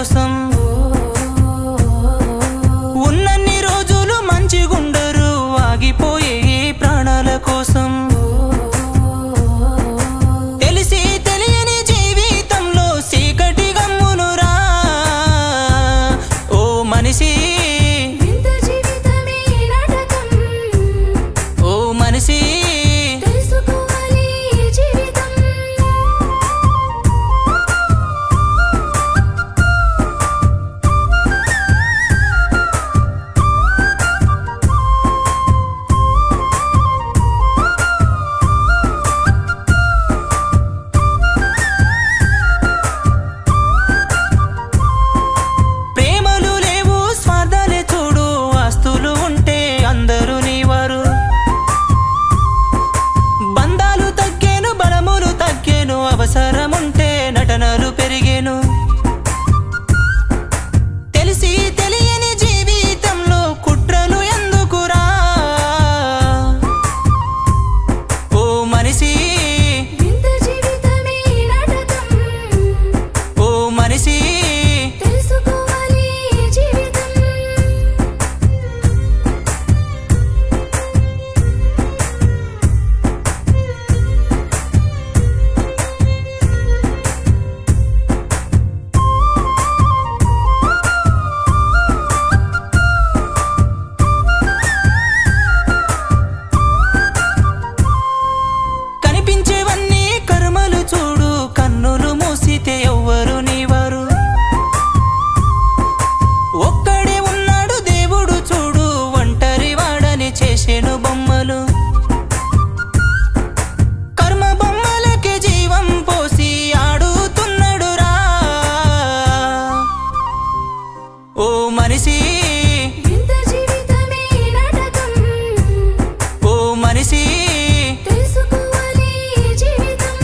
కోసం ఉన్నన్ని రోజులు మంచిగుండరు ఆగిపోయే ఈ ప్రాణాల కోసం తెలిసి తెలియని జీవితంలో చీకటి గమ్మునురా ఓ మనిషి వింత జీవితమే నాటకం ఓ మనిషి తెలుసుకోవాలి ఈ జీవితం ప్రేమలు లేవు స్వార్థాలే చూడు ఆస్తులు ఉంటే అందరూ నీవారు బంధాలు తగ్గేను బలములు తగ్గేను అవసరముంటే నటనలు పెరిగేను తెలిసి తెలియని జీవితంలో కుట్రలు ఎందుకురా ఓ మనిషి వింత జీవితమే నాటకం ఓ మనిషి తెలుసుకోవాలి ఈ జీవితం కనిపించేవన్నీ కర్మలు చూడు కన్నులు మూసితే ఎవ్వరు నీవారు ఒక్కడే ఉన్నాడు దేవుడు చూడు ఒంటరి వాడని చేసేను బొమ్మలు కర్మ బొమ్మలకి జీవం పోసి ఆడుతున్నాడు రా ఓ మనిషి వింత జీవితమే నాటకం ఓ మనిషి తెలుసుకోవాలి ఈ జీవితం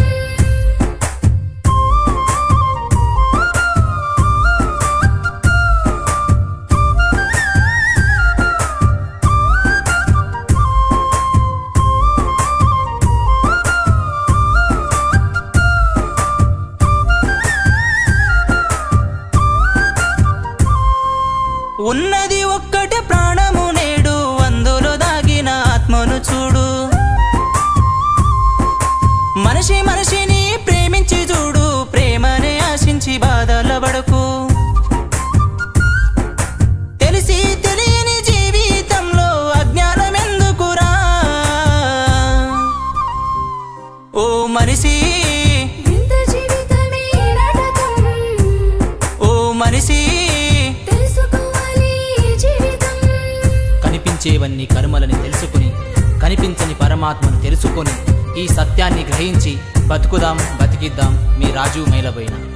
ఉన్నది ఒక్కటే ప్రాణము నేడు అందులో దాగిన ఆత్మను చూడు మనిషి మనిషిని ప్రేమించి చూడు ప్రేమనే ఆశించి బాధల పడకు తెలిసి తెలియని జీవితంలో అజ్ఞానం ఎందుకురా ఓ మనిషి వింత జీవితమే నాటకం ఓ మనిషి తెలుసుకోవాలి ఈ జీవితం కనిపించేవన్నీ కర్మలని తెలుసుకుని కనిపించని పరమాత్మను తెలుసుకొని ఈ సత్యాన్ని గ్రహించి బతుకుదాం బతికిద్దాం మీ రాజు మైలబోయిన